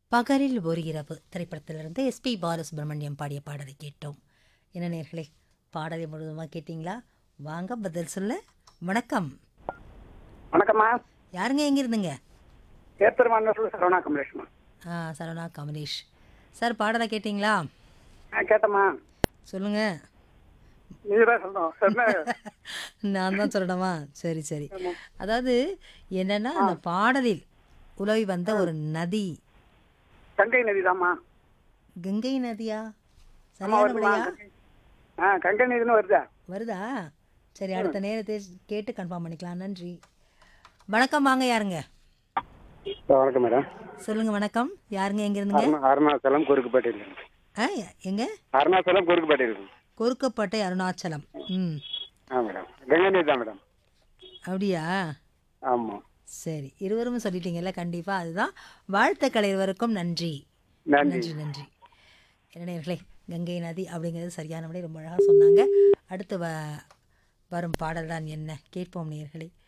பகலில் ஒரு இரவு திரைப்படத்திலிருந்து எஸ்பி பாலசுப்ரமணியம் பாடிய பாடலை கேட்டோம் என்ன நேர்களே பாடலை முழுவதுமாக கேட்டிங்களா வாங்க பதில் சொல்ல வணக்கம் வணக்கம்மா யாருங்க எங்க இருந்துங்க ஏத்தர்மாண்டத்தில் சரவணா கமலேஷ்மா ஆ சரவணா கமலேஷ் சார் பாடலை கேட்டிங்களா ஆ கேட்டம்மா சொல்லுங்க நீங்க தான் சொல்லணும் என்ன நான் தான் சொல்லணுமா சரி சரி அதாவது என்னன்னா அந்த பாடலில் உலவி வந்த ஒரு நதி கங்கை நதி தாம்மா கங்கை நதியா ஆமா, சரியான வருதும்மா. விடையா ஆ கங்கை நதினு வருதா வருதா சரி அடுத்த நேரத்தை கேட்டு கன்ஃபார்ம் பண்ணிக்கலாம் நன்றி வணக்கம் வாங்க யாருங்க வணக்கம் மேடம் சொல்லுங்க வணக்கம் யாருங்க எங்க இருந்துங்க அருணாச்சலம் குறுக்குப்பேட்டை இருக்கு ஆ எங்க அருணாச்சலம் குறுக்குப்பேட்டை இருக்கு கொருக்கப்பட்டை அருணாச்சலம் ம் ஆ மேடம் கங்கை நதி தான் மேடம் அப்படியா ஆமாம் சரி இருவரும் சொல்லிட்டீங்கல்ல கண்டிப்பாக அதுதான் வாழ்த்துக்கள் இருவருக்கும் நன்றி நன்றி நன்றி நன்றி என்ன நேர்களே கங்கை நதி அப்படிங்கிறது சரியான விடை ரொம்ப அழகாக சொன்னாங்க அடுத்து வ வரும் பாடல் தான் என்ன கேட்போம் நேர்களே